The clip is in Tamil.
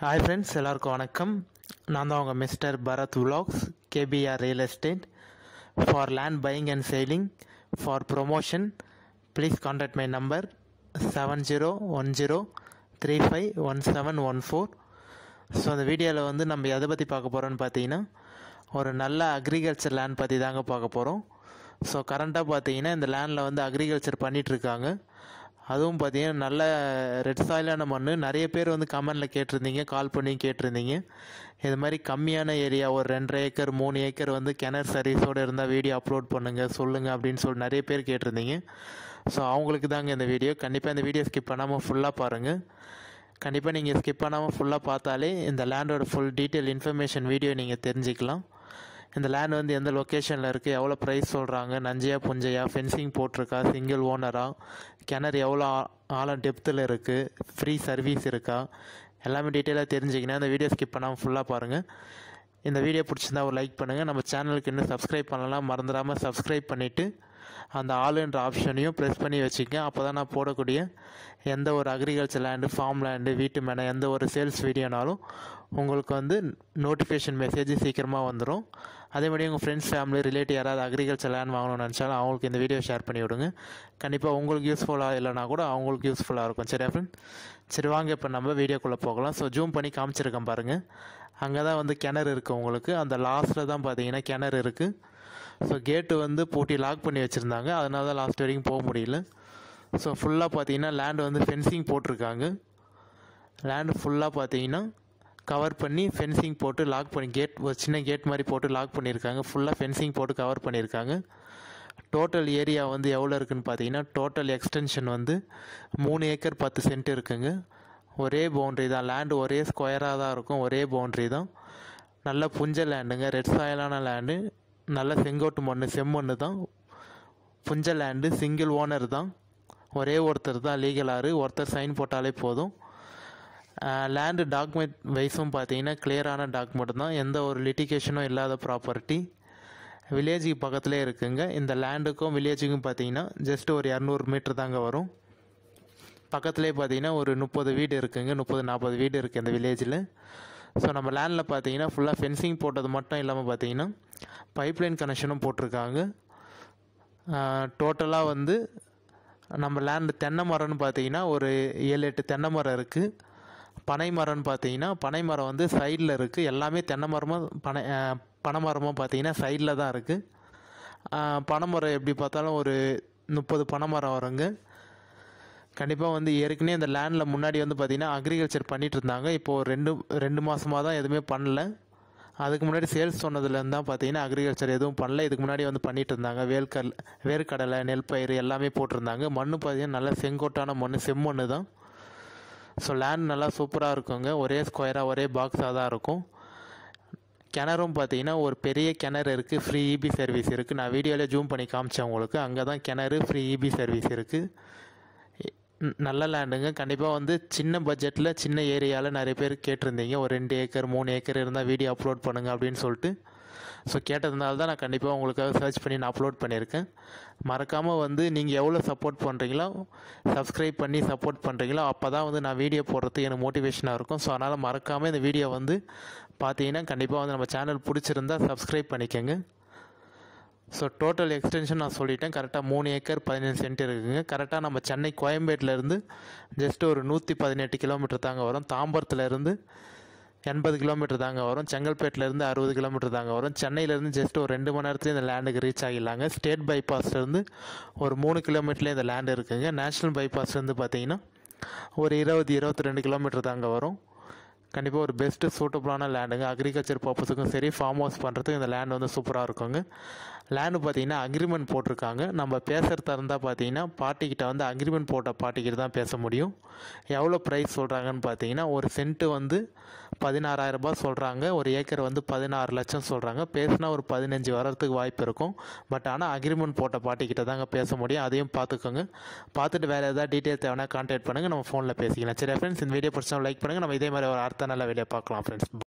ஹாய் ஃப்ரெண்ட்ஸ் எல்லாருக்கும் வணக்கம் நான் தான் உங்கள் மிஸ்டர் பரத் விலாக்ஸ் KPR real estate for land buying and selling for promotion please contact my number seven zero one zero three five one seven one four so அந்த வீடியோவில் வந்து நம்ம எதை பற்றி பார்க்க போகிறோம்னு பார்த்தீங்கன்னா ஒரு நல்ல அக்ரிகல்ச்சர் லேண்ட் பற்றி தாங்க பார்க்க போகிறோம் ஸோ கரண்ட்டாக பார்த்தீங்கன்னா இந்த லேண்டில் வந்து அக்ரிகல்ச்சர் பண்ணிகிட்ருக்காங்க அதுவும் பார்த்தீங்கன்னா நல்ல ரெட் சாயிலான மண் நிறைய பேர் வந்து கமெண்டில் கேட்டிருந்தீங்க கால் பண்ணி கேட்டிருந்தீங்க இது மாதிரி கம்மியான ஏரியா ஒரு ரெண்டரை ஏக்கர் மூணு ஏக்கர் வந்து கிணறு சர்வீஸோடு இருந்தால் வீடியோ அப்லோட் பண்ணுங்கள் சொல்லுங்கள் அப்படின்னு சொல்லி நிறைய பேர் கேட்டிருந்தீங்க ஸோ அவங்களுக்கு தாங்க இந்த வீடியோ கண்டிப்பாக இந்த வீடியோ ஸ்கிப் பண்ணாமல் ஃபுல்லாக பாருங்கள் கண்டிப்பாக நீங்கள் ஸ்கிப் பண்ணாமல் ஃபுல்லாக பார்த்தாலே இந்த லேண்டோட ஃபுல் டீட்டெயில் இன்ஃபர்மேஷன் வீடியோ நீங்கள் தெரிஞ்சுக்கலாம் இந்த லேண்ட் வந்து எந்த லொக்கேஷனில் இருக்குது எவ்வளோ ப்ரைஸ் சொல்கிறாங்க நஞ்சையா புஞ்சையா ஃபென்சிங் போட்டிருக்கா சிங்கிள் ஓனரா கிணறு எவ்வளோ ஆ- ஆழம் டெப்த்தில் இருக்குது ஃப்ரீ சர்வீஸ் இருக்கா எல்லாமே டீட்டெயிலாக தெரிஞ்சுக்கினா இந்த வீடியோ ஸ்கிப் பண்ணாமல் ஃபுல்லாக பாருங்கள் இந்த வீடியோ பிடிச்சிருந்தா ஒரு லைக் பண்ணுங்கள் நம்ம சேனலுக்கு இன்னும் சப்ஸ்கிரைப் பண்ணலாம் மறந்துடாமல் சப்ஸ்கிரைப் பண்ணிவிட்டு அந்த ஆளுன்ற ஆப்ஷனையும் ப்ரெஸ் பண்ணி வச்சுக்க அப்போ தான் நான் போடக்கூடிய எந்த ஒரு அக்ரிகல்ச்சர் லேண்டு ஃபார்ம் லேண்டு வீட்டு மேலே எந்த ஒரு சேல்ஸ் வீடியோனாலும் உங்களுக்கு வந்து நோட்டிஃபிகேஷன் மெசேஜ் சீக்கிரமாக வந்துடும் அதே மாதிரி உங்கள் ஃப்ரெண்ட்ஸ் ஃபேமிலி ரிலேட்டிவ் யாராவது அக்ரிகல்ச்சர் லேண்ட் வாங்கணும்னு நினச்சாலும் அவங்களுக்கு இந்த வீடியோ ஷேர் பண்ணி விடுங்க கண்டிப்பாக உங்களுக்கு யூஸ்ஃபுல்லாக இல்லைனா கூட அவங்களுக்கு யூஸ்ஃபுல்லாக இருக்கும் சரியா ஃப்ரெண்ட் சரி வாங்க இப்போ நம்ம வீடியோக்குள்ளே போகலாம் ஸோ ஜூம் பண்ணி காமிச்சிருக்கேன் பாருங்கள் அங்கே தான் வந்து கிணறு இருக்குது உங்களுக்கு அந்த லாஸ்ட்டில் தான் பார்த்தீங்கன்னா கிணறு இருக்குது ஸோ கேட்டு வந்து பூட்டி லாக் பண்ணி வச்சுருந்தாங்க அதனால தான் லாஸ்ட் வரைக்கும் போக முடியல ஸோ ஃபுல்லாக பார்த்தீங்கன்னா லேண்டு வந்து ஃபென்சிங் போட்டிருக்காங்க லேண்டு ஃபுல்லாக பார்த்தீங்கன்னா கவர் பண்ணி ஃபென்சிங் போட்டு லாக் பண்ணி கேட் ஒரு சின்ன கேட் மாதிரி போட்டு லாக் பண்ணியிருக்காங்க ஃபுல்லாக ஃபென்சிங் போட்டு கவர் பண்ணியிருக்காங்க டோட்டல் ஏரியா வந்து எவ்வளோ இருக்குன்னு பார்த்தீங்கன்னா டோட்டல் எக்ஸ்டென்ஷன் வந்து மூணு ஏக்கர் பத்து சென்ட் இருக்குங்க ஒரே பவுண்ட்ரி தான் லேண்டு ஒரே ஸ்கொயராக தான் இருக்கும் ஒரே பவுண்ட்ரி தான் நல்ல புஞ்ச லேண்டுங்க ரெட் சாயலான லேண்டு நல்ல செங்கோட்டு மண் செம்மண் தான் புஞ்ச லேண்டு சிங்கிள் ஓனர் தான் ஒரே ஒருத்தர் தான் லீகலாரு ஒருத்தர் சைன் போட்டாலே போதும் லேண்டு டாக்குமெண்ட் வைஸும் பார்த்தீங்கன்னா கிளியரான டாக்குமெண்ட் தான் எந்த ஒரு லிட்டிகேஷனும் இல்லாத ப்ராப்பர்ட்டி வில்லேஜுக்கு பக்கத்துலேயே இருக்குங்க இந்த லேண்டுக்கும் வில்லேஜுக்கும் பார்த்தீங்கன்னா ஜஸ்ட் ஒரு இரநூறு மீட்டர் தாங்க வரும் பக்கத்துலேயே பார்த்தீங்கன்னா ஒரு முப்பது வீடு இருக்குங்க முப்பது நாற்பது வீடு இருக்குது இந்த வில்லேஜில் ஸோ நம்ம லேண்டில் பார்த்தீங்கன்னா ஃபுல்லாக ஃபென்சிங் போட்டது மட்டும் இல்லாமல் பார்த்தீங்கன்னா பைப்லைன் கனெக்ஷனும் போட்டிருக்காங்க டோட்டலாக வந்து நம்ம லேண்டு தென்னை மரம்னு பார்த்தீங்கன்னா ஒரு ஏழு எட்டு தென்னை மரம் இருக்குது பனை மரம்னு பார்த்தீங்கன்னா பனை மரம் வந்து சைடில் இருக்குது எல்லாமே தென்னை மரமும் பனை அஹ், பனை மரமும் பார்த்தீங்கன்னா சைடில் தான் இருக்குது பனை மரம் எப்படி பார்த்தாலும் ஒரு முப்பது பனை மரம் வருங்க கண்டிப்பாக வந்து ஏற்கனவே இந்த லேண்டில் முன்னாடி வந்து பார்த்திங்கன்னா அக்ரிகல்ச்சர் பண்ணிட்டு இருந்தாங்க இப்போ ஒரு ரெண்டு ரெண்டு மாதமாக தான் எதுவுமே பண்ணல அதுக்கு முன்னாடி சேல்ஸ் சொன்னதுலேருந்து தான் பார்த்தீங்கன்னா அக்ரிகல்ச்சர் எதுவும் பண்ணல இதுக்கு முன்னாடி வந்து பண்ணிட்டு இருந்தாங்க வேர்க்கல் வேர்க்கடலை நெல் பயிர் எல்லாமே போட்டிருந்தாங்க மண் பார்த்தீங்கன்னா நல்ல செங்கோட்டான மண் செம்மண் தான் ஸோ லேண்ட் நல்லா சூப்பராக இருக்குங்க ஒரே ஸ்கொயராக ஒரே பாக்ஸாக தான் இருக்கும் கிணறும் பார்த்தீங்கன்னா ஒரு பெரிய கிணறு இருக்குது ஃப்ரீ இபி சர்வீஸ் இருக்குது நான் வீடியோவில் ஜூம் பண்ணி காமிச்சேன் உங்களுக்கு அங்கே தான் கிணறு ஃப்ரீ இபி சர்வீஸ் இருக்குது ந- நல்ல லேண்டுங்க கண்டிப்பாக வந்து சின்ன பட்ஜெட்டில் சின்ன ஏரியாவில் நிறைய பேர் கேட்டிருந்தீங்க ஒரு ரெண்டு ஏக்கர் மூணு ஏக்கர் இருந்தால் வீடியோ அப்லோட் பண்ணுங்க அப்படின்னு சொல்லிட்டு ஸோ கேட்டதுனால தான் நான் கண்டிப்பாக உங்களுக்காக சர்ச் பண்ணி நான் அப்லோட் பண்ணியிருக்கேன் மறக்காமல் வந்து நீங்கள் எவ்வளோ சப்போர்ட் பண்ணுறீங்களோ சப்ஸ்கிரைப் பண்ணி சப்போர்ட் பண்ணுறீங்களோ அப்போ தான் வந்து நான் வீடியோ போடுறதுக்கு எனக்கு மோட்டிவேஷனாக இருக்கும் ஸோ அதனால் மறக்காமல் இந்த வீடியோ வந்து பார்த்தீங்கன்னா கண்டிப்பாக வந்து நம்ம சேனல் பிடிச்சிருந்தா சப்ஸ்கிரைப் பண்ணிக்கோங்க ஸோ டோட்டல் எக்ஸ்டென்ஷன் நான் சொல்லிட்டேன் கரெக்டாக மூணு ஏக்கர் பதினஞ்சு சென்ட் இருக்குங்க கரெக்டாக நம்ம சென்னை கோயம்பேட்டிலேருந்து ஜஸ்ட் ஒரு நூற்றி பதினெட்டு கிலோமீட்டர் தாங்க வரும் தாம்பரத்துலேருந்து எண்பது கிலோமீட்டர் தாங்க வரும் செங்கல்பேட்டிலேருந்து அறுபது கிலோமீட்டர் தாங்க வரும் சென்னையிலேருந்து ஜஸ்ட் ஒரு ரெண்டு மணி நேரத்துல இந்த லேண்டுக்கு ரீச் ஆகிடலாங்க ஸ்டேட் பைபாஸ்லேருந்து ஒரு மூணு கிலோமீட்டர்லேயே இந்த லேண்ட் இருக்குங்க நேஷ்னல் பைபாஸ்லேருந்து பார்த்தீங்கன்னா ஒரு இருபது இருபத்தி ரெண்டு கிலோமீட்டர் தாங்க வரும் கண்டிப்பாக ஒரு பெஸ்ட்டு சூட்டபுளான லேண்டுங்க அக்ரிகல்ச்சர் பர்பஸுக்கும் சரி ஃபார்ம் ஹவுஸ் பண்ணுறதுக்கு இந்த லேண்ட் வந்து சூப்பராக இருக்குங்க லேண்டு பார்த்தீங்கன்னா அக்ரிமெண்ட் போட்டிருக்காங்க நம்ம பேசுகிறதா இருந்தால் பார்த்தீங்கன்னா பார்ட்டிக்கிட்ட வந்து அக்ரிமெண்ட் போட்ட பார்ட்டிக்கிட்ட தான் பேச முடியும் எவ்வளோ ப்ரைஸ் சொல்கிறாங்கன்னு பார்த்தீங்கன்னா ஒரு சென்ட்டு வந்து பதினாறாயிரம் ரூபாய் சொல்கிறாங்க ஒரு ஏக்கர் வந்து பதினாறு லட்சம் சொல்கிறாங்க பேசினா ஒரு பதினஞ்சு வரதுக்கு வாய்ப்பு இருக்கும் பட் ஆனால் அக்ரிமெண்ட் போட்ட பார்ட்டிக்கிட்ட தாங்க பேச முடியும் அதையும் பார்த்துக்கோங்க பார்த்துட்டு வேறு ஏதாவது டீட்டெயில் தேவைன்னா கான்டாக்ட் பண்ணுங்கள் நம்ம ஃபோனில் பேசிக்கலாம் சரி ஃப்ரெண்ட்ஸ் இந்த வீடியோ பிடிச்சா லைக் பண்ணுங்கள் நம்ம இதே மாதிரி ஒரு அடுத்த நல்ல வீடியோ பார்க்கலாம் ஃப்ரெண்ட்ஸ்